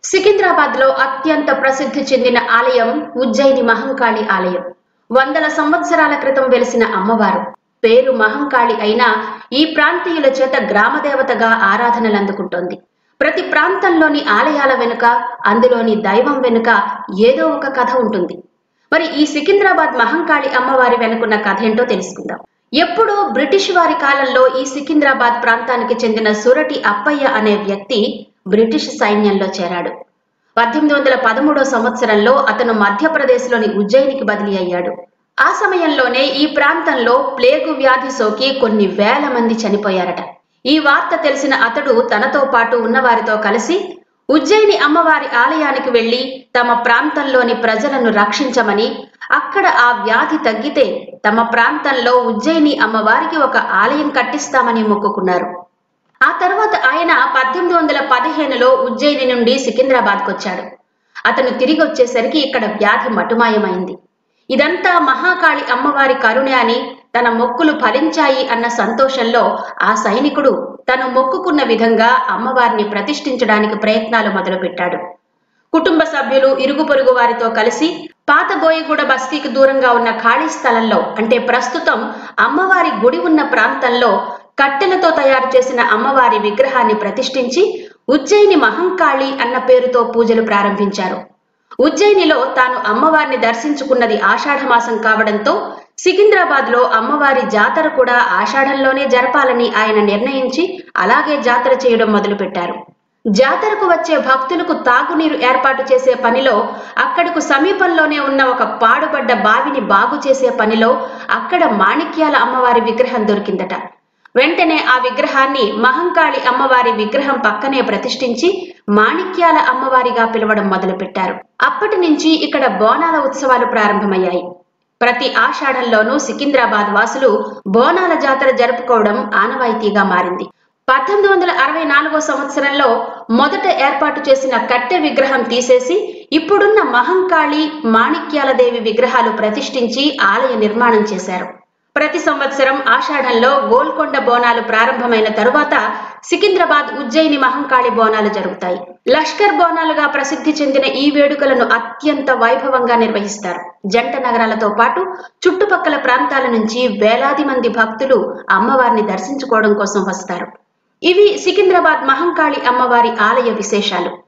సికింద్రాబాద్ లో అత్యంత ప్రసిద్ధి చెందిన ఆలయం ఉజ్జయిని మహంకాళి ఆలయం వందల సంవత్సరాల క్రితం వెలిసిన అమ్మవారు పేరు మహంకాళి అయినా ఈ ప్రాంతీయుల చేత గ్రామదేవతగా ఆరాధనలు అందుకుంటోంది ప్రతి ప్రాంతంలోని ఆలయాల వెనుక అందులోని దైవం వెనుక ఏదో ఒక కథ ఉంటుంది మరి ఈ సికింద్రాబాద్ మహంకాళి అమ్మవారి వెనుకున్న కథ ఏంటో తెలుసుకుందాం ఎప్పుడో బ్రిటిష్ వారి కాలంలో ఈ సికింద్రాబాద్ ప్రాంతానికి చెందిన సురటి అప్పయ్య అనే వ్యక్తి బ్రిటిష్ సైన్యంలో చేరాడు పద్దెనిమిది వందల పదమూడో సంవత్సరంలో అతను మధ్యప్రదేశ్లోని ఉజ్జయినికి బదిలీ అయ్యాడు ఆ సమయంలోనే ఈ ప్రాంతంలో ప్లేగు వ్యాధి సోకి కొన్ని వేల మంది చనిపోయారట ఈ వార్త తెలిసిన అతడు తనతో పాటు ఉన్నవారితో కలిసి ఉజ్జయిని అమ్మవారి ఆలయానికి వెళ్లి తమ ప్రాంతంలోని ప్రజలను రక్షించమని అక్కడ ఆ వ్యాధి తగ్గితే తమ ప్రాంతంలో ఉజ్జయిని అమ్మవారికి ఒక ఆలయం కట్టిస్తామని మొక్కుకున్నారు ఆ తర్వాత ఆయన పద్దెనిమిది వందల పదిహేనులో ఉజ్జయిని నుండి సికింద్రాబాద్కు వచ్చాడు అతను తిరిగి వచ్చేసరికి ఇక్కడ వ్యాధి మటుమాయమైంది ఇదంతా మహాకాళి అమ్మవారి కరుణే అని తన మొక్కులు ఫలించాయి అన్న సంతోషంలో ఆ సైనికుడు తను మొక్కుకున్న విధంగా అమ్మవారిని ప్రతిష్ఠించడానికి ప్రయత్నాలు మొదలుపెట్టాడు కుటుంబ సభ్యులు ఇరుగు పొరుగు వారితో కలిసి పాత బోయగూడ బస్తీకి దూరంగా ఉన్న ఖాళీ స్థలంలో అంటే ప్రస్తుతం అమ్మవారి గుడి ఉన్న ప్రాంతంలో కట్టెలతో తయారు చేసిన అమ్మవారి విగ్రహాన్ని ప్రతిష్ఠించి ఉజ్జయిని మహంకాళి అన్న పేరుతో పూజలు ప్రారంభించారు ఉజ్జయినిలో తాను అమ్మవారిని దర్శించుకున్నది ఆషాఢమాసం కావడంతో సికింద్రాబాద్ లో అమ్మవారి జాతర కూడా ఆషాఢంలోనే జరపాలని ఆయన నిర్ణయించి అలాగే జాతర చేయడం మొదలుపెట్టారు జాతరకు వచ్చే భక్తులకు తాగునీరు ఏర్పాటు చేసే పనిలో అక్కడకు సమీపంలోనే ఉన్న ఒక పాడుబడ్డ బావిని బాగు చేసే పనిలో అక్కడ మాణిక్యాల అమ్మవారి విగ్రహం దొరికిందట వెంటనే ఆ విగ్రహాన్ని మహంకాళి అమ్మవారి విగ్రహం పక్కనే ప్రతిష్ఠించి మాణిక్యాల అమ్మవారిగా పిలవడం మొదలుపెట్టారు అప్పటి నుంచి ఇక్కడ బోనాల ఉత్సవాలు ప్రారంభమయ్యాయి ప్రతి ఆషాఢంలోనూ సికింద్రాబాద్ వాసులు బోనాల జాతర జరుపుకోవడం ఆనవాయితీగా మారింది పద్దెనిమిది వందల అరవై నాలుగో సంవత్సరంలో మొదట ఏర్పాటు చేసిన కట్టె విగ్రహం తీసేసి ఇప్పుడున్న మహంకాళి మాణిక్యాలదేవి విగ్రహాలు ప్రతిష్ఠించి ఆలయ నిర్మాణం చేశారు ప్రతి సంవత్సరం ఆషాఢంలో గోల్కొండ బోనాలు ప్రారంభమైన తరువాత సికింద్రాబాద్ ఉజ్జయిని మహంకాళి బోనాలు జరుగుతాయి లష్కర్ బోనాలుగా ప్రసిద్ధి చెందిన ఈ వేడుకలను అత్యంత వైభవంగా నిర్వహిస్తారు జంట నగరాలతో పాటు చుట్టుపక్కల ప్రాంతాల నుంచి వేలాది మంది భక్తులు అమ్మవారిని దర్శించుకోవడం కోసం వస్తారు ఇవి సికింద్రాబాద్ మహంకాళి అమ్మవారి ఆలయ విశేషాలు